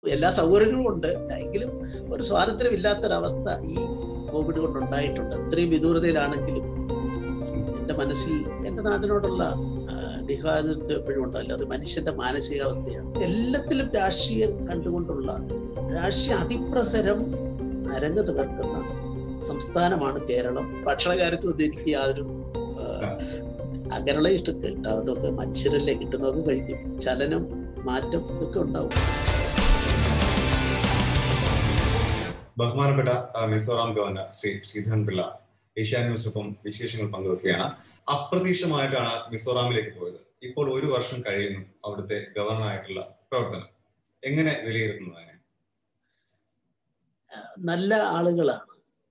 എല്ലാ സൗകര്യങ്ങളും ഉണ്ട് എങ്കിലും ഒരു സ്വാതന്ത്ര്യമില്ലാത്തൊരവസ്ഥ ഈ കോവിഡ് കൊണ്ട് ഉണ്ടായിട്ടുണ്ട് അത്രയും വിദൂരതയിലാണെങ്കിലും എൻ്റെ മനസ്സിൽ എൻ്റെ നാടിനോടുള്ള ഡിഹാദിത്വം എപ്പോഴും ഉണ്ടല്ലോ അത് മനുഷ്യന്റെ മാനസികാവസ്ഥയാണ് എല്ലാത്തിലും രാഷ്ട്രീയം കണ്ടുകൊണ്ടുള്ള രാഷ്ട്രീയ അതിപ്രസരം അരങ്ങ് തകർക്കുന്ന സംസ്ഥാനമാണ് കേരളം ഭക്ഷണ കാര്യത്തിൽ എനിക്ക് യാതൊരു അങ്ങനെയുള്ള ഇഷ്ടം കിട്ടാവുന്നതൊക്കെ മനുഷ്യരല്ലേ കിട്ടുന്നതൊക്കെ കഴിക്കും ചലനം മാറ്റം ഇതൊക്കെ ഉണ്ടാവും ബഹുമാനപ്പെട്ട മിസോറാം ഗവർണർ ശ്രീ ശ്രീധരൻ പിള്ള ഏഷ്യാ ന്യൂസിനൊപ്പം വിശേഷങ്ങൾ പങ്കുവെക്കുകയാണ് അപ്രതീക്ഷിതമായിട്ടാണ് മിസോറാമിലേക്ക് പോയത് ഇപ്പോൾ ഒരു വർഷം കഴിയുന്നു അവിടുത്തെ ഗവർണറായിട്ടുള്ള പ്രവർത്തനം എങ്ങനെ വിലയിരുത്തുന്നു അതിനെ നല്ല ആളുകളാണ്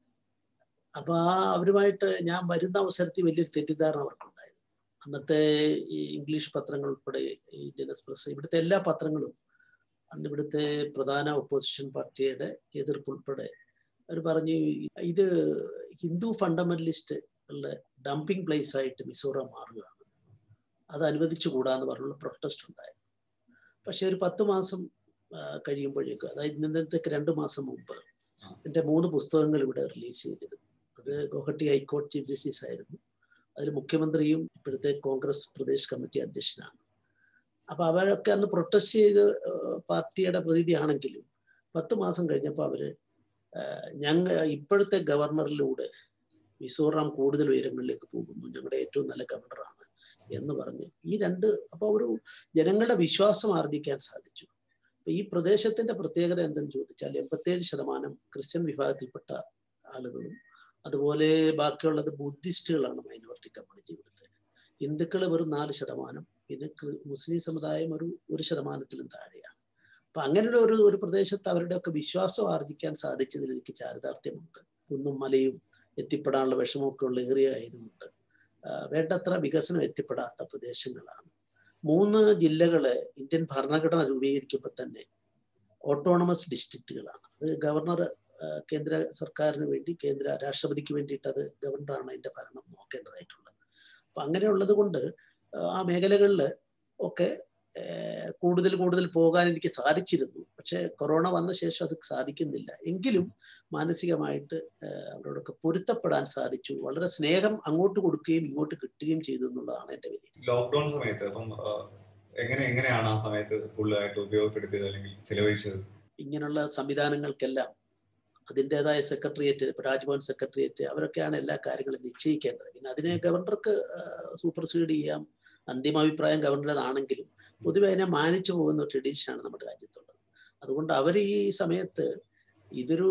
അപ്പൊ ആ അവരുമായിട്ട് ഞാൻ വരുന്ന അവസരത്തിൽ വലിയൊരു തെറ്റിദ്ധാരണ അവർക്കുണ്ടായിരുന്നു അന്നത്തെ ഈ ഇംഗ്ലീഷ് പത്രങ്ങൾ ഉൾപ്പെടെ ഇന്ത്യൻ എക്സ്പ്രസ് ഇവിടുത്തെ എല്ലാ പത്രങ്ങളും അന്ന് ഇവിടുത്തെ പ്രധാന ഒപ്പോസിഷൻ പാർട്ടിയുടെ എതിർപ്പ് ഉൾപ്പെടെ അവർ പറഞ്ഞു ഇത് ഹിന്ദു ഫണ്ടമെന്റലിസ്റ്റ് ഉള്ള ഡംപിംഗ് പ്ലേസ് ആയിട്ട് മിസോറാം മാറുകയാണ് അത് അനുവദിച്ചു കൂടാന്ന് പറഞ്ഞുള്ള പ്രൊട്ടസ്റ്റ് ഉണ്ടായിരുന്നു പക്ഷെ ഒരു പത്ത് മാസം കഴിയുമ്പോഴേക്കും അതായത് ഇന്നത്തേക്ക് രണ്ട് മാസം മുമ്പ് എൻ്റെ മൂന്ന് പുസ്തകങ്ങൾ ഇവിടെ റിലീസ് ചെയ്തിരുന്നു അത് ഗുവാഹട്ടി ഹൈക്കോടതി ചീഫ് ജസ്റ്റിസ് ആയിരുന്നു അതിൽ മുഖ്യമന്ത്രിയും ഇപ്പോഴത്തെ കോൺഗ്രസ് പ്രദേശ് കമ്മിറ്റി അധ്യക്ഷനാണ് അപ്പൊ അവരൊക്കെ അന്ന് പ്രൊട്ടസ്റ്റ് ചെയ്ത് പാർട്ടിയുടെ പ്രതിനിധിയാണെങ്കിലും പത്ത് മാസം കഴിഞ്ഞപ്പോൾ അവര് ഞങ്ങൾ ഇപ്പോഴത്തെ ഗവർണറിലൂടെ മിസോറാം കൂടുതൽ ഉയരങ്ങളിലേക്ക് പോകുന്നു ഞങ്ങളുടെ ഏറ്റവും നല്ല ഗവർണറാണ് എന്ന് പറഞ്ഞ് ഈ രണ്ട് അപ്പോൾ ഒരു ജനങ്ങളുടെ വിശ്വാസം ആർജിക്കാൻ സാധിച്ചു അപ്പൊ ഈ പ്രദേശത്തിന്റെ പ്രത്യേകത എന്തെന്ന് ചോദിച്ചാൽ എൺപത്തേഴ് ശതമാനം ക്രിസ്ത്യൻ വിഭാഗത്തിൽപ്പെട്ട ആളുകളും അതുപോലെ ബാക്കിയുള്ളത് ബുദ്ധിസ്റ്റുകളാണ് മൈനോറിറ്റി കമ്മ്യൂണിറ്റി ഇവിടുത്തെ ഹിന്ദുക്കൾ വെറും നാല് ശതമാനം പിന്നെ മുസ്ലിം സമുദായം ഒരു ഒരു ശതമാനത്തിലും താഴെയാണ് അപ്പൊ അങ്ങനെയുള്ള ഒരു ഒരു പ്രദേശത്ത് അവരുടെയൊക്കെ വിശ്വാസം ആർജിക്കാൻ സാധിച്ചതിൽ എനിക്ക് ചാരിതാർത്ഥ്യമുണ്ട് കുന്നും മലയും എത്തിപ്പെടാനുള്ള വിഷമമൊക്കെ ഉള്ള ഏറിയ ആയതുകൊണ്ട് വേണ്ടത്ര വികസനം എത്തിപ്പെടാത്ത പ്രദേശങ്ങളാണ് മൂന്ന് ജില്ലകള് ഇന്ത്യൻ ഭരണഘടന രൂപീകരിക്കുമ്പോൾ തന്നെ ഓട്ടോണമസ് ഡിസ്ട്രിക്റ്റുകളാണ് അത് ഗവർണർ കേന്ദ്ര സർക്കാരിന് വേണ്ടി കേന്ദ്ര രാഷ്ട്രപതിക്ക് വേണ്ടിയിട്ട് അത് ഗവർണറാണ് അതിന്റെ ഭരണം നോക്കേണ്ടതായിട്ടുള്ളത് അപ്പൊ അങ്ങനെയുള്ളത് കൊണ്ട് ആ മേഖലകളിൽ ഒക്കെ കൂടുതൽ കൂടുതൽ പോകാൻ എനിക്ക് സാധിച്ചിരുന്നു പക്ഷെ കൊറോണ വന്ന ശേഷം അത് സാധിക്കുന്നില്ല എങ്കിലും മാനസികമായിട്ട് അവരോടൊക്കെ പൊരുത്തപ്പെടാൻ സാധിച്ചു വളരെ സ്നേഹം അങ്ങോട്ട് കൊടുക്കുകയും ഇങ്ങോട്ട് കിട്ടുകയും ചെയ്തു എന്നുള്ളതാണ് എന്റെ വലിയ ലോക്ക്ഡൌൺ സമയത്ത് അപ്പം എങ്ങനെ എങ്ങനെയാണ് ആ സമയത്ത് ഫുള്ളായിട്ട് ഉപയോഗപ്പെടുത്തിയത് അല്ലെങ്കിൽ ചെലവഴിച്ചത് ഇങ്ങനെയുള്ള സംവിധാനങ്ങൾക്കെല്ലാം അതിൻ്റെതായ സെക്രട്ടേറിയറ്റ് രാജ്ഭവൻ സെക്രട്ടേറിയറ്റ് അവരൊക്കെയാണ് എല്ലാ കാര്യങ്ങളും നിശ്ചയിക്കേണ്ടത് പിന്നെ അതിനെ ഗവർണർക്ക് സൂപ്പർസീഡ് ചെയ്യാം അന്തിമ അഭിപ്രായം ഗവർണറേതാണെങ്കിലും പൊതുവെ അതിനെ മാനിച്ചു പോകുന്ന ട്രഡീഷനാണ് നമ്മുടെ രാജ്യത്തുള്ളത് അതുകൊണ്ട് അവർ ഈ സമയത്ത് ഇതൊരു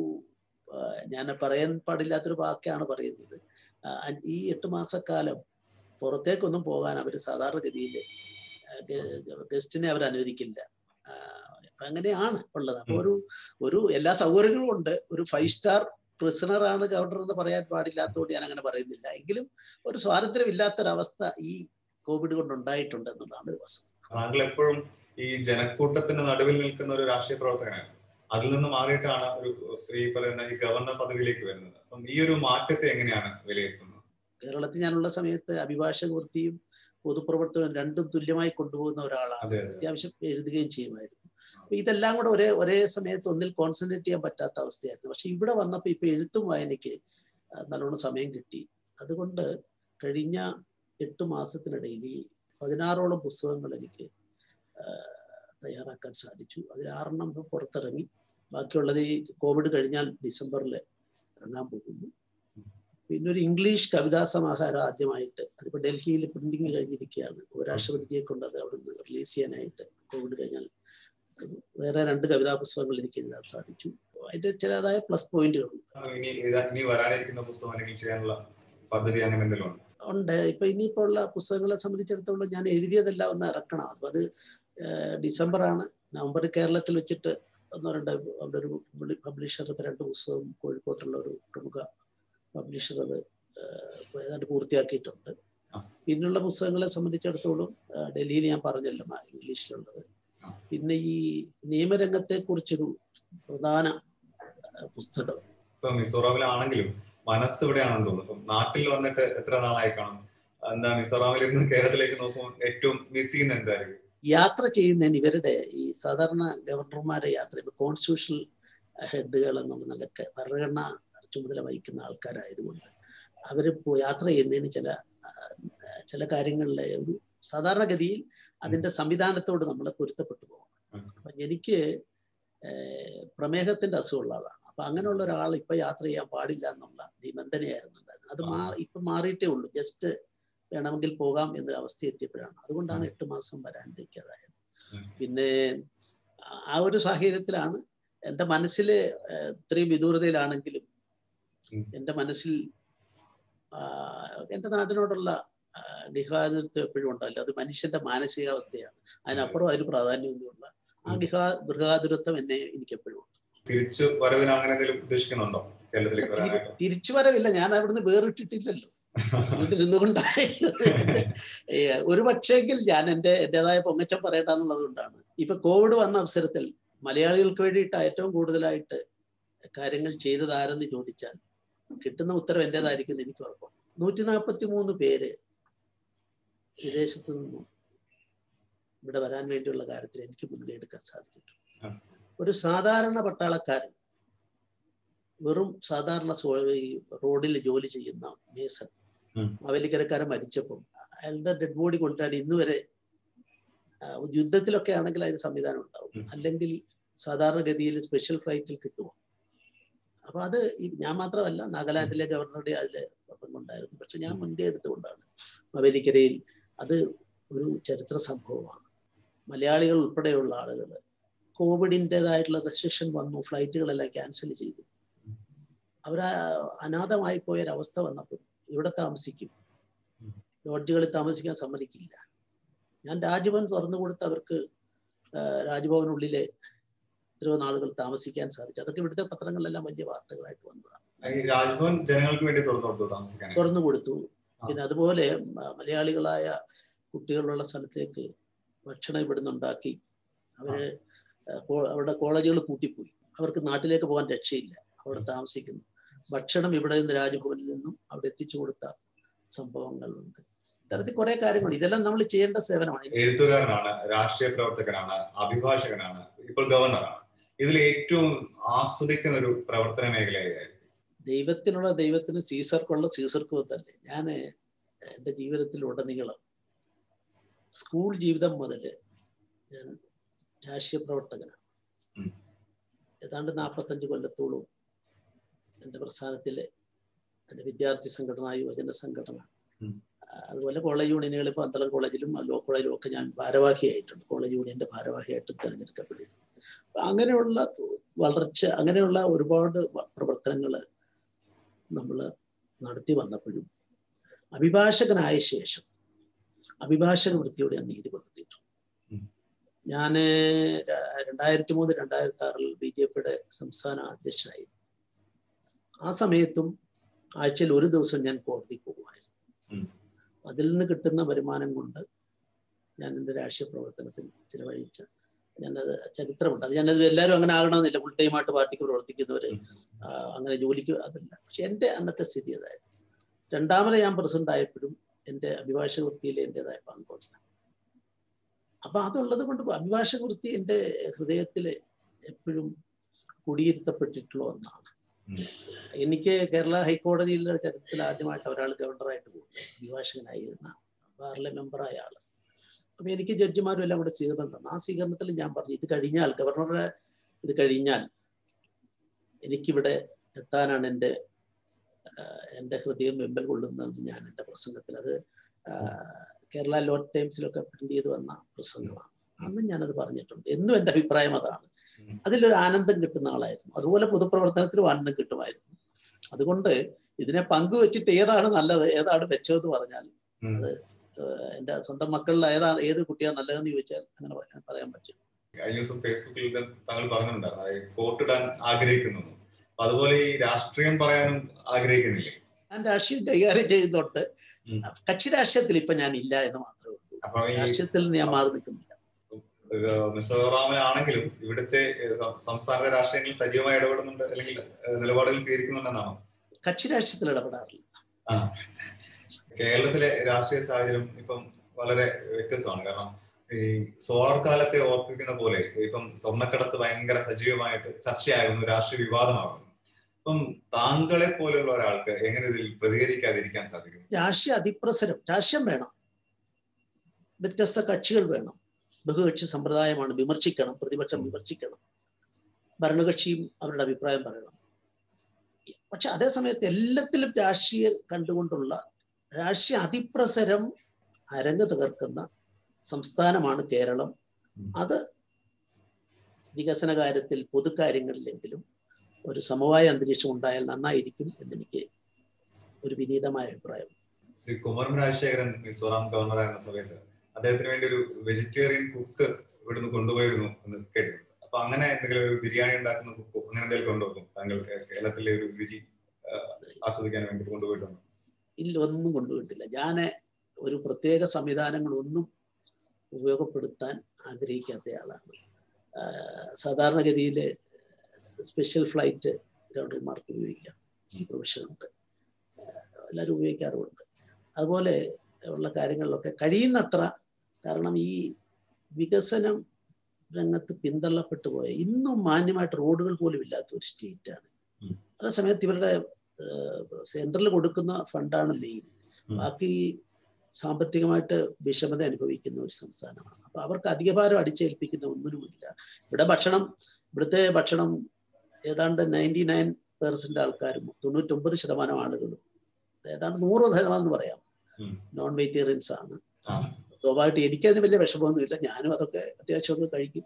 ഞാൻ പറയാൻ പാടില്ലാത്തൊരു വാക്കാണ് പറയുന്നത് ഈ എട്ട് മാസക്കാലം പുറത്തേക്കൊന്നും പോകാൻ അവർ സാധാരണഗതിയിൽ ഗസ്റ്റിനെ അവർ അനുവദിക്കില്ല അപ്പൊ അങ്ങനെയാണ് ഉള്ളത് അപ്പൊ ഒരു ഒരു എല്ലാ സൗകര്യങ്ങളും ഉണ്ട് ഒരു ഫൈവ് സ്റ്റാർ പ്രിസണറാണ് ഗവർണർ എന്ന് പറയാൻ പാടില്ലാത്തതുകൊണ്ട് ഞാൻ അങ്ങനെ പറയുന്നില്ല എങ്കിലും ഒരു സ്വാതന്ത്ര്യമില്ലാത്തൊരവസ്ഥ ഈ കോവിഡ് കൊണ്ട് ഉണ്ടായിട്ടുണ്ട് എന്നുള്ളതാണ് ഒരു വസ്തുത താങ്കൾ എപ്പോഴും ഈ ജനക്കൂട്ടത്തിന്റെ നടുവിൽ നിൽക്കുന്ന ഒരു രാഷ്ട്രീയ പ്രവർത്തകനാണ് അതിൽ നിന്ന് മാറിയിട്ടാണ് ഒരു ഈ പറയുന്ന ഈ ഗവർണർ പദവിയിലേക്ക് വരുന്നത് അപ്പം ഈ ഒരു മാറ്റത്തെ എങ്ങനെയാണ് വിലയിരുത്തുന്നത് കേരളത്തിൽ ഞാനുള്ള സമയത്ത് അഭിഭാഷക വൃത്തിയും പൊതുപ്രവർത്തനവും രണ്ടും തുല്യമായി കൊണ്ടുപോകുന്ന ഒരാളാണ് അത്യാവശ്യം എഴുതുകയും ചെയ്യുമായിരുന്നു അപ്പൊ ഇതെല്ലാം കൂടെ ഒരേ ഒരേ സമയത്ത് ഒന്നിൽ കോൺസെൻട്രേറ്റ് ചെയ്യാൻ പറ്റാത്ത അവസ്ഥയായിരുന്നു പക്ഷെ ഇവിടെ വന്നപ്പോൾ ഇപ്പൊ എഴുത്തും വായനയ്ക്ക് നല്ലോണം സമയം കിട്ടി അതുകൊണ്ട് കഴിഞ്ഞ എട്ട് മാസത്തിനിടയിൽ ഈ പതിനാറോളം പുസ്തകങ്ങൾ എനിക്ക് തയ്യാറാക്കാൻ സാധിച്ചു അതിൽ ആറെണ്ണം പുറത്തിറങ്ങി ബാക്കിയുള്ളത് ഈ കോവിഡ് കഴിഞ്ഞാൽ ഡിസംബറിൽ ഇറങ്ങാൻ പോകുന്നു പിന്നെ ഒരു ഇംഗ്ലീഷ് കവിതാ സമാഹാരം ആദ്യമായിട്ട് അതിപ്പോൾ ഡൽഹിയിൽ പ്രിന്റിങ് കഴിഞ്ഞിരിക്കുകയാണ് ഉപരാഷ്ട്രപതിയെ കൊണ്ട് അത് അവിടുന്ന് റിലീസ് ചെയ്യാനായിട്ട് കോവിഡ് കഴിഞ്ഞാൽ വേറെ രണ്ട് കവിതാ പുസ്തകങ്ങൾ എനിക്ക് എഴുതാൻ സാധിച്ചു അതിന്റെ ചിലതായ പ്ലസ് പോയിന്റുകൾ ഇനി വരാനിരിക്കുന്ന പുസ്തകം അല്ലെങ്കിൽ ചെയ്യാനുള്ള പദ്ധതി അങ്ങനെ എന്തെങ്കിലും ഉണ്ട് ഇപ്പൊ ഇനിയിപ്പോ ഉള്ള പുസ്തകങ്ങളെ സംബന്ധിച്ചിടത്തോളം ഞാൻ എഴുതിയതെല്ലാം ഒന്ന് ഇറക്കണം അപ്പൊ അത് ഡിസംബർ ആണ് നവംബറിൽ കേരളത്തിൽ വെച്ചിട്ട് ഒന്നോ രണ്ട് അവിടെ ഒരു പബ്ലിഷർ ഇപ്പൊ രണ്ട് പുസ്തകം കോഴിക്കോട്ടുള്ള ഒരു പ്രമുഖ പബ്ലിഷർ അത് ഏതാണ്ട് പൂർത്തിയാക്കിയിട്ടുണ്ട് പിന്നുള്ള പുസ്തകങ്ങളെ സംബന്ധിച്ചിടത്തോളം ഡൽഹിയിൽ ഞാൻ പറഞ്ഞല്ലോ ഇംഗ്ലീഷിലുള്ളത് പിന്നെ ഈ നിയമരംഗത്തെ കുറിച്ചൊരു പ്രധാന പുസ്തകം ഇപ്പൊ മിസോറാമിലാണെങ്കിലും മനസ്സ് ഇവിടെയാണെന്ന് തോന്നുന്നു ഇപ്പം നാട്ടിൽ വന്നിട്ട് എത്ര നാളായി കാണും എന്താ മിസോറാമിൽ നിന്ന് കേരളത്തിലേക്ക് നോക്കുമ്പോൾ ഏറ്റവും മിസ് ചെയ്യുന്ന എന്തായിരിക്കും യാത്ര ചെയ്യുന്നതിന് ഇവരുടെ ഈ സാധാരണ ഗവർണർമാരെ യാത്ര ചെയ്യുമ്പോൾ കോൺസ്റ്റിറ്റ്യൂഷണൽ ഹെഡുകൾ എന്നുള്ള നിലക്ക് ഭരണഘടന ചുമതല വഹിക്കുന്ന ആൾക്കാരായതുകൊണ്ട് അവർ യാത്ര ചെയ്യുന്നതിന് ചില ചില കാര്യങ്ങളിലെ ഒരു സാധാരണഗതിയിൽ അതിന്റെ സംവിധാനത്തോട് നമ്മൾ പൊരുത്തപ്പെട്ടു പോകണം അപ്പൊ എനിക്ക് പ്രമേഹത്തിന്റെ അസുഖമുള്ള ആളാണ് അപ്പൊ അങ്ങനെയുള്ള ഒരാൾ ഇപ്പൊ യാത്ര ചെയ്യാൻ പാടില്ല എന്നുള്ള നിബന്ധനയായിരുന്നു അത് മാറി ഇപ്പൊ മാറിയിട്ടേ ഉള്ളൂ ജസ്റ്റ് വേണമെങ്കിൽ പോകാം എന്നൊരു അവസ്ഥ എത്തിയപ്പോഴാണ് അതുകൊണ്ടാണ് എട്ട് മാസം വരാനിരിക്കാതായത് പിന്നെ ആ ഒരു സാഹചര്യത്തിലാണ് എൻ്റെ മനസ്സിൽ ഇത്രയും വിദൂരതയിലാണെങ്കിലും എൻ്റെ മനസ്സിൽ എൻ്റെ നാടിനോടുള്ള ഗൃഹാതിരത്വം എപ്പോഴും ഉണ്ടല്ലോ അത് മനുഷ്യന്റെ മാനസികാവസ്ഥയാണ് അതിനപ്പുറം അതിന് പ്രാധാന്യമൊന്നുമില്ല ആ ഗൃഹാ ഗൃഹാതുരത്വം എന്നെ എനിക്ക് എപ്പോഴും ഉണ്ട് തിരിച്ചു വരവിന് അങ്ങനെ എന്തെങ്കിലും ഉദ്ദേശിക്കുന്നുണ്ടോ കേരളത്തിലേക്ക് തിരിച്ചു വരവില്ല ഞാൻ അവിടുന്ന് വേറിട്ടിട്ടില്ലല്ലോ വീട്ടിലിരുന്നു കൊണ്ടായി ഒരു പക്ഷേങ്കിൽ ഞാൻ എൻ്റെ എൻ്റെതായ പൊങ്ങച്ചം പറയണ്ടെന്നുള്ളത് കൊണ്ടാണ് ഇപ്പൊ കോവിഡ് വന്ന അവസരത്തിൽ മലയാളികൾക്ക് വേണ്ടിയിട്ട് ഏറ്റവും കൂടുതലായിട്ട് കാര്യങ്ങൾ ചെയ്തത് ആരെന്ന് ചോദിച്ചാൽ കിട്ടുന്ന ഉത്തരം എൻ്റെതായിരിക്കും എനിക്ക് ഉറപ്പം നൂറ്റി നാൽപ്പത്തി മൂന്ന് പേര് വിദേശത്തു നിന്നും ഇവിടെ വരാൻ വേണ്ടിയുള്ള കാര്യത്തിൽ എനിക്ക് മുൻകൈ എടുക്കാൻ സാധിക്കും ഒരു സാധാരണ പട്ടാളക്കാരൻ വെറും സാധാരണ റോഡിൽ ജോലി ചെയ്യുന്ന മേസൺ മാവേലിക്കരക്കാരൻ മരിച്ചപ്പം അയാളുടെ ഡെഡ് ബോഡി കൊണ്ടുവരാൻ ഇന്ന് വരെ യുദ്ധത്തിലൊക്കെ ആണെങ്കിൽ അതിന് സംവിധാനം ഉണ്ടാവും അല്ലെങ്കിൽ സാധാരണഗതിയിൽ സ്പെഷ്യൽ ഫ്ലൈറ്റിൽ കിട്ടുമോ അപ്പൊ അത് ഞാൻ മാത്രമല്ല നാഗാലാൻഡിലെ ഗവർണറുടെ അതിൽ ഉണ്ടായിരുന്നു പക്ഷെ ഞാൻ മുൻകൈ എടുത്തുകൊണ്ടാണ് മാവേലിക്കരയിൽ അത് ഒരു ചരിത്ര സംഭവമാണ് മലയാളികൾ ഉൾപ്പെടെയുള്ള ആളുകൾ കോവിഡിൻ്റെതായിട്ടുള്ള റെസ്ട്രിക്ഷൻ വന്നു ഫ്ലൈറ്റുകളെല്ലാം ക്യാൻസൽ ചെയ്തു അവർ അനാഥമായി പോയൊരവസ്ഥ വന്നപ്പോൾ ഇവിടെ താമസിക്കും ലോഡ്ജുകളിൽ താമസിക്കാൻ സമ്മതിക്കില്ല ഞാൻ രാജ്ഭവൻ തുറന്നു കൊടുത്ത് അവർക്ക് രാജ്ഭവനുള്ളിലെ എത്രയോ നാളുകൾ താമസിക്കാൻ സാധിച്ചു അതൊക്കെ ഇവിടുത്തെ പത്രങ്ങളിലെല്ലാം വലിയ വാർത്തകളായിട്ട് വന്നതാണ് രാജ്ഭവൻ ജനങ്ങൾക്ക് വേണ്ടി തുറന്നു കൊടുത്തു താമസിക്കാൻ തുറന്നു കൊടുത്തു പിന്നെ അതുപോലെ മലയാളികളായ കുട്ടികളുള്ള സ്ഥലത്തേക്ക് ഭക്ഷണം ഇവിടുന്ന് ഉണ്ടാക്കി അവര് അവരുടെ കോളേജുകൾ പൂട്ടിപ്പോയി അവർക്ക് നാട്ടിലേക്ക് പോകാൻ രക്ഷയില്ല അവിടെ താമസിക്കുന്നു ഭക്ഷണം ഇവിടെ നിന്ന് രാജ്ഭവനിൽ നിന്നും അവിടെ എത്തിച്ചു കൊടുത്ത സംഭവങ്ങളുണ്ട് ഇത്തരത്തിൽ കുറെ കാര്യങ്ങൾ ഇതെല്ലാം നമ്മൾ ചെയ്യേണ്ട സേവനമാണ് എഴുത്തുകാരനാണ് രാഷ്ട്രീയ പ്രവർത്തകനാണ് അഭിഭാഷകനാണ് ഇപ്പോൾ ഗവർണറാണ് ഇതിൽ ഏറ്റവും ആസ്വദിക്കുന്ന ഒരു പ്രവർത്തന മേഖലയായിരുന്നു ദൈവത്തിനുള്ള ദൈവത്തിന് സീസർക്കുള്ള സീസർക്കും തന്നെ ഞാൻ എൻ്റെ ജീവിതത്തിലുടനീളം സ്കൂൾ ജീവിതം മുതൽ ഞാൻ രാഷ്ട്രീയ പ്രവർത്തകനാണ് ഏതാണ്ട് നാൽപ്പത്തഞ്ച് കൊല്ലത്തോളം എൻ്റെ പ്രസ്ഥാനത്തിലെ എൻ്റെ വിദ്യാർത്ഥി സംഘടന യുവജന സംഘടന അതുപോലെ കോളേജ് യൂണിയനുകൾ ഇപ്പോൾ അന്തളം കോളേജിലും ലോ കോളേജിലും ഒക്കെ ഞാൻ ഭാരവാഹിയായിട്ടുണ്ട് കോളേജ് യൂണിയന്റെ ഭാരവാഹിയായിട്ടും തിരഞ്ഞെടുക്കപ്പെടും അങ്ങനെയുള്ള വളർച്ച അങ്ങനെയുള്ള ഒരുപാട് പ്രവർത്തനങ്ങൾ നമ്മൾ നടത്തി വന്നപ്പോഴും അഭിഭാഷകനായ ശേഷം അഭിഭാഷക വൃത്തിയോടെ ഞാൻ നീതി പുലർത്തിയിട്ടുണ്ട് ഞാൻ രണ്ടായിരത്തി മൂന്ന് രണ്ടായിരത്തി ആറിൽ ബി ജെ പിയുടെ സംസ്ഥാന അധ്യക്ഷനായിരുന്നു ആ സമയത്തും ആഴ്ചയിൽ ഒരു ദിവസം ഞാൻ കോടതി പോകുമായിരുന്നു അതിൽ നിന്ന് കിട്ടുന്ന വരുമാനം കൊണ്ട് ഞാൻ എൻ്റെ രാഷ്ട്രീയ പ്രവർത്തനത്തിന് ചിലവഴിച്ച ഞാനത് ചരിത്രമുണ്ട് അത് ഞാനത് എല്ലാവരും അങ്ങനെ ആകണമെന്നില്ല ഫുൾ ടൈം ആയിട്ട് പാർട്ടിക്ക് പ്രവർത്തിക്കുന്നവര് അങ്ങനെ ജോലിക്ക് അതല്ല പക്ഷെ എൻ്റെ അന്നത്തെ സ്ഥിതി അതായിരുന്നു രണ്ടാമത് ഞാൻ പ്രസിഡന്റ് ആയപ്പോഴും എൻ്റെ അഭിഭാഷക വൃത്തിയിൽ എൻ്റെതായ പങ്കുണ്ട് അപ്പൊ അതുള്ളത് കൊണ്ട് അഭിഭാഷക വൃത്തി എൻ്റെ ഹൃദയത്തിൽ എപ്പോഴും കുടിയിരുത്തപ്പെട്ടിട്ടുള്ള ഒന്നാണ് എനിക്ക് കേരള ഹൈക്കോടതിയിലെ ചരിത്രത്തിൽ ആദ്യമായിട്ട് ഒരാൾ ഗവർണറായിട്ട് പോകുന്നത് അഭിഭാഷകനായിരുന്ന ബാറിലെ മെമ്പറായ ആള് അപ്പൊ എനിക്ക് ജഡ്ജിമാരും എല്ലാം കൂടെ സ്വീകരണം തന്നു ആ സ്വീകരണത്തിൽ ഞാൻ പറഞ്ഞു ഇത് കഴിഞ്ഞാൽ ഗവർണറെ ഇത് കഴിഞ്ഞാൽ എനിക്കിവിടെ എത്താനാണ് എൻ്റെ എൻ്റെ ഹൃദയം വെമ്പൽ കൊള്ളുന്നതെന്ന് ഞാൻ എൻ്റെ പ്രസംഗത്തിൽ അത് കേരള ലോ ടൈംസിലൊക്കെ പ്രിന്റ് ചെയ്ത് വന്ന പ്രസംഗമാണ് അന്ന് ഞാനത് പറഞ്ഞിട്ടുണ്ട് എന്നും എൻ്റെ അഭിപ്രായം അതാണ് അതിലൊരു ആനന്ദം കിട്ടുന്ന ആളായിരുന്നു അതുപോലെ പൊതുപ്രവർത്തനത്തിലും ആനന്ദം കിട്ടുമായിരുന്നു അതുകൊണ്ട് ഇതിനെ പങ്കുവെച്ചിട്ട് ഏതാണ് നല്ലത് ഏതാണ് മെച്ചമെന്ന് പറഞ്ഞാൽ അത് എൻ്റെ സ്വന്തം മക്കളിൽ ഏതാ ഏത് കുട്ടിയാണ് നല്ലതെന്ന് ചോദിച്ചാൽ അങ്ങനെ പറയാൻ പറ്റും കഴിഞ്ഞ ദിവസം ഫേസ്ബുക്കിൽ താങ്കൾ പറഞ്ഞിട്ടുണ്ടായിരുന്നു കോർട്ടിടാൻ ആഗ്രഹിക്കുന്നു അതുപോലെ ഈ രാഷ്ട്രീയം പറയാനും ആഗ്രഹിക്കുന്നില്ലേ ഞാൻ രാഷ്ട്രീയം കൈകാര്യം ചെയ്യുന്നുണ്ട് കക്ഷി രാഷ്ട്രീയത്തിൽ ഇപ്പൊ ഞാൻ ഇല്ല എന്ന് മാത്രമേ ഉള്ളൂ രാഷ്ട്രീയത്തിൽ നിന്ന് ഞാൻ മാറി നിൽക്കുന്നില്ല മിസോറാമിലാണെങ്കിലും ഇവിടുത്തെ സംസ്ഥാന രാഷ്ട്രീയങ്ങളിൽ സജീവമായി ഇടപെടുന്നുണ്ട് അല്ലെങ്കിൽ നിലപാടുകൾ സ്വീകരിക്കുന്നുണ്ടെന്നാണോ കക്ഷി രാഷ്ട്രീയത്തിൽ ഇടപെടാറില്ല കേരളത്തിലെ രാഷ്ട്രീയ സാഹചര്യം ഇപ്പം വളരെ വ്യത്യസ്തമാണ് കാരണം ഈ സോളാർ കാലത്തെ ഓർപ്പിക്കുന്ന പോലെ ഇപ്പം സ്വർണ്ണക്കടത്ത് ഭയങ്കര സജീവമായിട്ട് ചർച്ചയാകുന്നു രാഷ്ട്രീയ വിവാദമാകുന്നു അപ്പം താങ്കളെ പോലെയുള്ള ഒരാൾക്ക് എങ്ങനെ ഇതിൽ പ്രതികരിക്കാതിരിക്കാൻ സാധിക്കും രാഷ്ട്രീയ അതിപ്രസരം രാഷ്ട്രം വേണം വ്യത്യസ്ത കക്ഷികൾ വേണം ബഹുകക്ഷി സമ്പ്രദായമാണ് വിമർശിക്കണം പ്രതിപക്ഷം വിമർശിക്കണം ഭരണകക്ഷിയും അവരുടെ അഭിപ്രായം പറയണം പക്ഷെ അതേ സമയത്ത് എല്ലാത്തിലും രാഷ്ട്രീയ കണ്ടുകൊണ്ടുള്ള രാഷ്ട്രീയ അതിപ്രസരം അരങ്ങ് തകർക്കുന്ന സംസ്ഥാനമാണ് കേരളം അത് വികസന കാര്യത്തിൽ പൊതുകാര്യങ്ങളിലെങ്കിലും ഒരു സമവായ അന്തരീക്ഷം ഉണ്ടായാൽ നന്നായിരിക്കും എന്നെനിക്ക് ഒരു വിനീതമായ അഭിപ്രായം ശ്രീ കുമരൻ രാജശേഖരൻ മിസോറാം ഗവർണറായിരുന്ന സമയത്ത് അദ്ദേഹത്തിന് വേണ്ടി ഒരു വെജിറ്റേറിയൻ കുക്ക് ഇവിടുന്ന് കൊണ്ടുപോയിരുന്നു എന്ന് കേട്ടിട്ടുണ്ട് അപ്പൊ അങ്ങനെ എന്തെങ്കിലും ഒരു ബിരിയാണി ഉണ്ടാക്കുന്ന കുക്കോ അങ്ങനെ എന്തെങ്കിലും കൊണ്ടുപോകും താങ്കൾ കേരളത്തിലെ ഒരു രുചി ആസ്വദിക്കാൻ വേണ്ടി കൊണ്ടുപോയിട്ടുണ്ട് ഇല്ല ഒന്നും കൊണ്ടുപോയിട്ടില്ല ഞാൻ ഒരു പ്രത്യേക സംവിധാനങ്ങളൊന്നും ഉപയോഗപ്പെടുത്താൻ ആഗ്രഹിക്കാത്ത ആളാണ് സാധാരണഗതിയിൽ സ്പെഷ്യൽ ഫ്ലൈറ്റ് ഗവർണർമാർക്ക് ഉപയോഗിക്കാം പ്രൊവിഷനുണ്ട് എല്ലാവരും ഉപയോഗിക്കാറുമുണ്ട് അതുപോലെ ഉള്ള കാര്യങ്ങളിലൊക്കെ കഴിയുന്നത്ര കാരണം ഈ വികസനം രംഗത്ത് പിന്തള്ളപ്പെട്ടു പോയ ഇന്നും മാന്യമായിട്ട് റോഡുകൾ പോലും ഇല്ലാത്ത ഒരു സ്റ്റേറ്റാണ് അതേ സമയത്ത് ഇവരുടെ സെൻട്രൽ കൊടുക്കുന്ന ഫണ്ടാണ് മെയിൻ ബാക്കി സാമ്പത്തികമായിട്ട് വിഷമത അനുഭവിക്കുന്ന ഒരു സംസ്ഥാനമാണ് അപ്പൊ അവർക്ക് അധികഭാരം അടിച്ചേൽപ്പിക്കുന്ന ഒന്നിനുമില്ല ഇവിടെ ഭക്ഷണം ഇവിടുത്തെ ഭക്ഷണം ഏതാണ്ട് നയൻറ്റി നയൻ പെർസെന്റ് ആൾക്കാരും തൊണ്ണൂറ്റൊമ്പത് ശതമാനം ആളുകളും ഏതാണ്ട് നൂറ് ശതമാനം എന്ന് പറയാം നോൺ വെജിറ്റേറിയൻസ് ആണ് സ്വാഭാവികമായിട്ട് എനിക്കതിന് വലിയ വിഷമമൊന്നുമില്ല ഞാനും അതൊക്കെ അത്യാവശ്യമൊക്കെ കഴിക്കും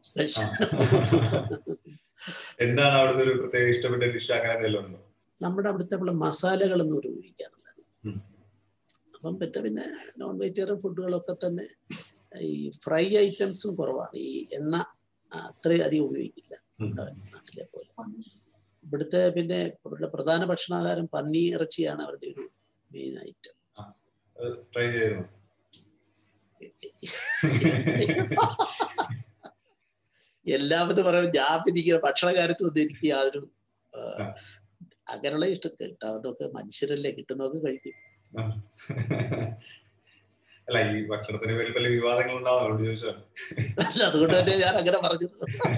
എന്താണ് അവിടുത്തെ ഒരു പ്രത്യേക ഇഷ്ടപ്പെട്ട ഡിഷ് അങ്ങനെ എന്തെങ്കിലും ഉണ്ടോ നമ്മുടെ അവിടുത്തെ ഉള്ള മസാലകളൊന്നും ഒരു ഉപയോഗിക്കാറില്ല അപ്പം പറ്റ പിന്നെ നോൺ വെജിറ്റേറിയൻ ഫുഡുകളൊക്കെ തന്നെ ഈ ഫ്രൈ ഐറ്റംസും കുറവാണ് ഈ എണ്ണ അത്രയും അധികം ഉപയോഗിക്കില്ല നാട്ടിലെ പോലെ ഇവിടുത്തെ പിന്നെ അവരുടെ പ്രധാന ഭക്ഷണാഹാരം പന്നി ഇറച്ചിയാണ് അവരുടെ ഒരു മെയിൻ ഐറ്റം ട്രൈ ചെയ്തിരുന്നു എല്ലാവരും പറയും ഞാൻ എനിക്ക് ഭക്ഷണ കാര്യത്തിലൊന്നും എനിക്ക് യാതൊരു അങ്ങനെയുള്ള ഇഷ്ടം കിട്ടാവുന്നതൊക്കെ മനുഷ്യരല്ലേ കിട്ടുന്നതൊക്കെ കഴിക്കും അല്ല ഈ ഭക്ഷണത്തിന് പേരിൽ പല വിവാദങ്ങൾ ഉണ്ടാവും ചോദിച്ചാണ് അല്ല അതുകൊണ്ട് തന്നെ ഞാൻ അങ്ങനെ പറഞ്ഞത്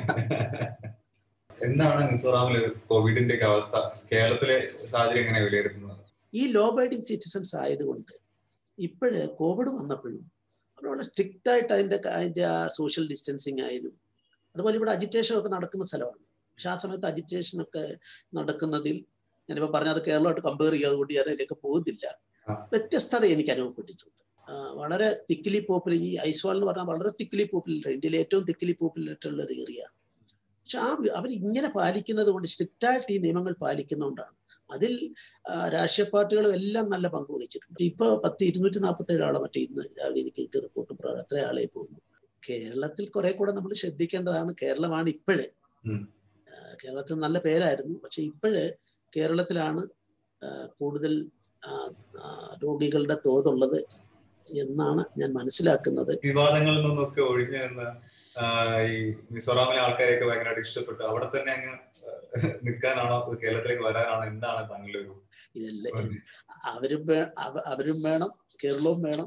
എന്താണ് മിസോറാമിലെ കോവിഡിന്റെ ഒക്കെ അവസ്ഥ കേരളത്തിലെ സാഹചര്യം എങ്ങനെ വിലയിരുത്തുന്നത് ഈ ലോ ബൈഡിങ് സിറ്റിസൺസ് ആയതുകൊണ്ട് ഇപ്പോഴ് കോവിഡ് വന്നപ്പോഴും അവിടെ സ്ട്രിക്റ്റ് ആയിട്ട് അതിന്റെ അതിന്റെ ആ സോഷ്യൽ ഡിസ്റ്റൻസിങ് ആയാലും അതുപോലെ ഇവിടെ അജിറ്റേഷൻ ഒക്കെ നടക്കുന്ന സ്ഥലമാണ് പക്ഷെ ആ സമയത്ത് അജിറ്റേഷൻ ഒക്കെ നടക്കുന്നതിൽ ഞാനിപ്പോ പറഞ്ഞത് കേരളമായിട്ട് കമ്പയർ ചെയ്യുക അതുകൊണ്ട് ഞാൻ അതിലേക്ക് പോകുന്നില്ല വ്യത്യസ്തത എനിക്ക് അനുഭവപ്പെട്ടിട്ടുണ്ട് വളരെ തിക്കിലി പോപ്പുലർ ഈ ഐസ്വാൾ എന്ന് പറഞ്ഞാൽ വളരെ തിക്കിലി പോപ്പുലർ ഇന്ത്യയിലെ ഏറ്റവും തിക്കിലി പോപ്പുലറായിട്ടുള്ള ഒരു ഏരിയ പക്ഷെ ആ അവർ ഇങ്ങനെ പാലിക്കുന്നത് കൊണ്ട് സ്ട്രിക്റ്റായിട്ട് ഈ നിയമങ്ങൾ പാലിക്കുന്നതുകൊണ്ടാണ് അതിൽ രാഷ്ട്രീയ പാർട്ടികളും എല്ലാം നല്ല പങ്ക് വഹിച്ചിട്ടുണ്ട് ഇപ്പൊ പത്ത് ഇരുന്നൂറ്റി നാൽപ്പത്തി ഏഴ് ആളെ മറ്റേ ഇന്ന് രാവിലെ എനിക്ക് കിട്ടിയ റിപ്പോർട്ട് പ്രകാരം അത്ര ആളെ പോകുന്നു കേരളത്തിൽ കുറെ കൂടെ നമ്മൾ ശ്രദ്ധിക്കേണ്ടതാണ് കേരളമാണ് ഇപ്പോഴേ കേരളത്തിൽ നല്ല പേരായിരുന്നു പക്ഷെ ഇപ്പോഴ് കേരളത്തിലാണ് കൂടുതൽ രോഗികളുടെ തോതുള്ളത് എന്നാണ് ഞാൻ മനസ്സിലാക്കുന്നത് വിവാദങ്ങളിൽ നിന്നൊക്കെ ഒഴിഞ്ഞു നിന്ന് ഈ മിസോറാമിലെ ആൾക്കാരെയൊക്കെ ഭയങ്കരമായിട്ട് ഇഷ്ടപ്പെട്ടു അവിടെ തന്നെ അങ്ങ് നിൽക്കാനാണോ കേരളത്തിലേക്ക് വരാനാണോ എന്താണ് താങ്കളുടെ ഒരു ഇതല്ലേ അവരും അവരും വേണം കേരളവും വേണം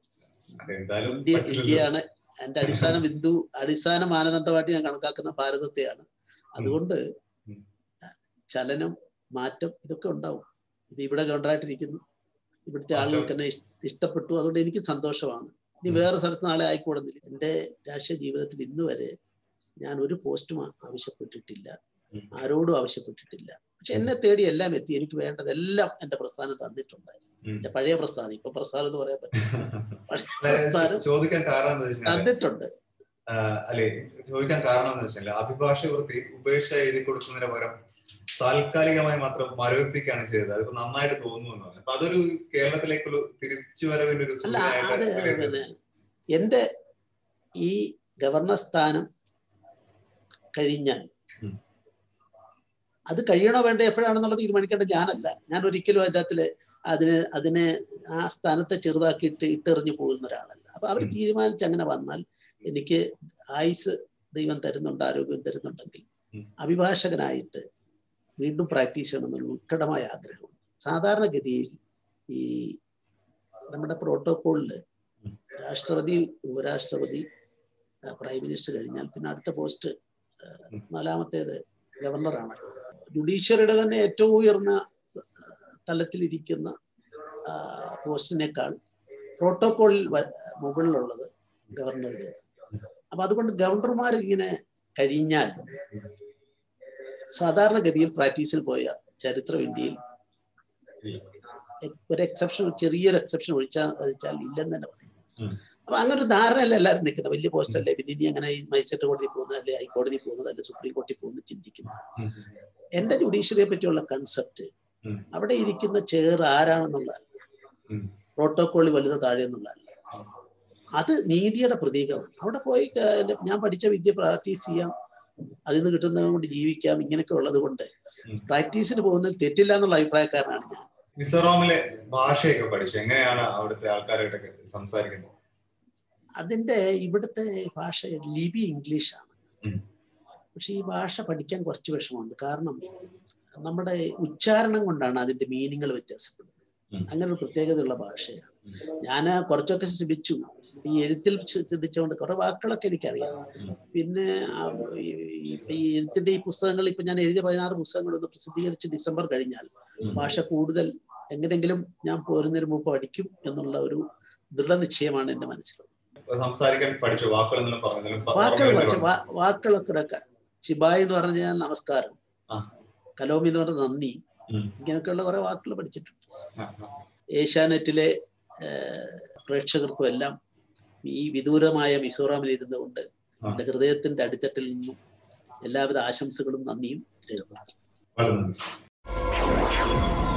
ഇന്ത്യ ഇന്ത്യയാണ് എന്റെ അടിസ്ഥാന ബിന്ദു അടിസ്ഥാന മാനദണ്ഡമായിട്ട് ഞാൻ കണക്കാക്കുന്ന ഭാരതത്തെയാണ് അതുകൊണ്ട് ചലനം മാറ്റം ഇതൊക്കെ ഉണ്ടാവും ഇത് ഇവിടെ ഗവർണറായിട്ടിരിക്കുന്നു ഇവിടുത്തെ ആളുകൾക്ക് എന്നെ ഇഷ്ടപ്പെട്ടു അതുകൊണ്ട് എനിക്ക് സന്തോഷമാണ് ഇനി വേറെ സ്ഥലത്ത് നാളെ ആയിക്കോടുന്നില്ല എൻ്റെ രാഷ്ട്രീയ ജീവിതത്തിൽ ഇന്ന് വരെ ഞാൻ ഒരു പോസ്റ്റും ആവശ്യപ്പെട്ടിട്ടില്ല ആരോടും ആവശ്യപ്പെട്ടിട്ടില്ല പക്ഷെ എന്നെ തേടി എല്ലാം എത്തി എനിക്ക് വേണ്ടതെല്ലാം എന്റെ പ്രസ്ഥാനം തന്നിട്ടുണ്ട് എന്റെ പഴയ പ്രസ്ഥാനം ഇപ്പൊ പ്രസ്ഥാനം എന്ന് പറയാൻ പറ്റും ചോദിക്കാൻ കാരണം തന്നിട്ടുണ്ട് അല്ലെ ചോദിക്കാൻ കാരണം എന്ന് വെച്ചാൽ അഭിഭാഷ വൃത്തി ഉപേക്ഷ എഴുതി കൊടുക്കുന്നതിന് പകരം താൽക്കാലികമായി മാത്രം മരവിപ്പിക്കുകയാണ് ചെയ്തത് അതിപ്പോ നന്നായിട്ട് തോന്നുന്നു അപ്പൊ അതൊരു കേരളത്തിലേക്കുള്ള തിരിച്ചുവരവിന്റെ ഒരു അല്ല അത് പിന്നെ എന്റെ ഈ ഗവർണർ സ്ഥാനം കഴിഞ്ഞാൽ അത് കഴിയണോ വേണ്ട എപ്പോഴാണെന്നുള്ളത് തീരുമാനിക്കേണ്ടത് ഞാനല്ല ഞാൻ ഒരിക്കലും അതിനകത്തില് അതിന് അതിനെ ആ സ്ഥാനത്തെ ചെറുതാക്കിയിട്ട് ഇട്ടെറിഞ്ഞു പോകുന്ന ഒരാളല്ല അപ്പൊ അവർ തീരുമാനിച്ച് അങ്ങനെ വന്നാൽ എനിക്ക് ആയുസ് ദൈവം തരുന്നുണ്ട് ആരോഗ്യം തരുന്നുണ്ടെങ്കിൽ അഭിഭാഷകനായിട്ട് വീണ്ടും പ്രാക്ടീസ് ചെയ്യണമെന്നുള്ള ഉത്കടമായ ആഗ്രഹമുണ്ട് സാധാരണഗതിയിൽ ഈ നമ്മുടെ പ്രോട്ടോകോളില് രാഷ്ട്രപതി ഉപരാഷ്ട്രപതി പ്രൈം മിനിസ്റ്റർ കഴിഞ്ഞാൽ പിന്നെ അടുത്ത പോസ്റ്റ് നാലാമത്തേത് ഗവർണറാണ് ജുഡീഷ്യറിയുടെ തന്നെ ഏറ്റവും ഉയർന്ന തലത്തിലിരിക്കുന്ന പോസ്റ്റിനേക്കാൾ പ്രോട്ടോകോളിൽ മുകളിലുള്ളത് ഗവർണറുടെ അപ്പൊ അതുകൊണ്ട് ഗവർണർമാർ ഇങ്ങനെ കഴിഞ്ഞാൽ സാധാരണഗതിയിൽ പ്രാക്ടീസിൽ പോയ ചരിത്രം ഇന്ത്യയിൽ ഒരു എക്സെപ്ഷൻ ചെറിയൊരു എക്സെപ്ഷൻ ഒഴിച്ചാൽ ഒഴിച്ചാൽ ഇല്ലെന്ന് തന്നെ പറയും അപ്പൊ അങ്ങനെ ഒരു ധാരണയല്ല എല്ലാവരും നിൽക്കുന്നത് വലിയ പോസ്റ്റ് അല്ലേ പിന്നെ ഇനി അങ്ങനെ മജിസ്ട്രേറ്റ് കോടതി പോകുന്നത് അല്ലെ ഹൈക്കോടതി പോകുന്നത് അല്ലെ സുപ്രീം കോടതി പോകുന്നത് ചിന്തിക്കുന്നത് എന്റെ ജുഡീഷ്യറിയെ പറ്റിയുള്ള കൺസെപ്റ്റ് അവിടെ ഇരിക്കുന്ന ചെയർ ആരാണെന്നുള്ളതല്ല പ്രോട്ടോകോളിൽ വലുത് താഴെ എന്നുള്ളതല്ല അത് നീതിയുടെ പ്രതീകമാണ് അവിടെ പോയി ഞാൻ പഠിച്ച വിദ്യ പ്രാക്ടീസ് ചെയ്യാം അതിൽ നിന്ന് കിട്ടുന്നത് കൊണ്ട് ജീവിക്കാം ഇങ്ങനെയൊക്കെ ഉള്ളത് കൊണ്ട് പ്രാക്ടീസിന് പോകുന്നതിൽ തെറ്റില്ല എന്നുള്ള അഭിപ്രായക്കാരനാണ് ഞാൻ മിസോറാമിലെ ഭാഷയൊക്കെ പഠിച്ചു എങ്ങനെയാണ് അവിടുത്തെ ആൾക്കാരായിട്ടൊക്കെ സംസാരിക്കുന്നത് അതിന്റെ ഇവിടുത്തെ ഭാഷ ലിപി ഇംഗ്ലീഷാണ് പക്ഷെ ഈ ഭാഷ പഠിക്കാൻ കുറച്ച് വിഷമമുണ്ട് കാരണം നമ്മുടെ ഉച്ചാരണം കൊണ്ടാണ് അതിന്റെ മീനിങ്ങൾ വ്യത്യാസപ്പെടുന്നത് അങ്ങനെ ഒരു പ്രത്യേകതയുള്ള ഭാഷയാണ് ഞാൻ കുറച്ചൊക്കെ ശ്രമിച്ചു ഈ എഴുത്തിൽ ചിന്തിച്ചുകൊണ്ട് കുറെ വാക്കുകളൊക്കെ എനിക്കറിയാം പിന്നെ ഈ എഴുത്തിന്റെ ഈ പുസ്തകങ്ങൾ ഇപ്പൊ ഞാൻ എഴുതിയ പതിനാറ് പുസ്തകങ്ങളൊന്ന് പ്രസിദ്ധീകരിച്ച് ഡിസംബർ കഴിഞ്ഞാൽ ഭാഷ കൂടുതൽ എങ്ങനെങ്കിലും ഞാൻ പോരുന്നതിന് മുമ്പ് പഠിക്കും എന്നുള്ള ഒരു ദൃഢനിശ്ചയമാണ് എന്റെ മനസ്സിലുള്ളത് സംസാരിക്കാൻ പഠിച്ചു വാക്കുകൾ വാക്കുകൾ കുറച്ച് വാക്കുകളൊക്കെ ചിബായ് എന്ന് പറഞ്ഞാൽ നമസ്കാരം കലോമി എന്ന് പറഞ്ഞ നന്ദി ഇങ്ങനെയൊക്കെയുള്ള കുറെ വാക്കുകൾ പഠിച്ചിട്ടുണ്ട് ഏഷ്യാനെറ്റിലെ പ്രേക്ഷകർക്കും എല്ലാം ഈ വിദൂരമായ മിസോറാമിൽ ഇരുന്നുകൊണ്ട് എന്റെ ഹൃദയത്തിന്റെ അടിത്തട്ടിൽ നിന്നും എല്ലാവിധ ആശംസകളും നന്ദിയും രേഖപ്പെടുത്തുന്നു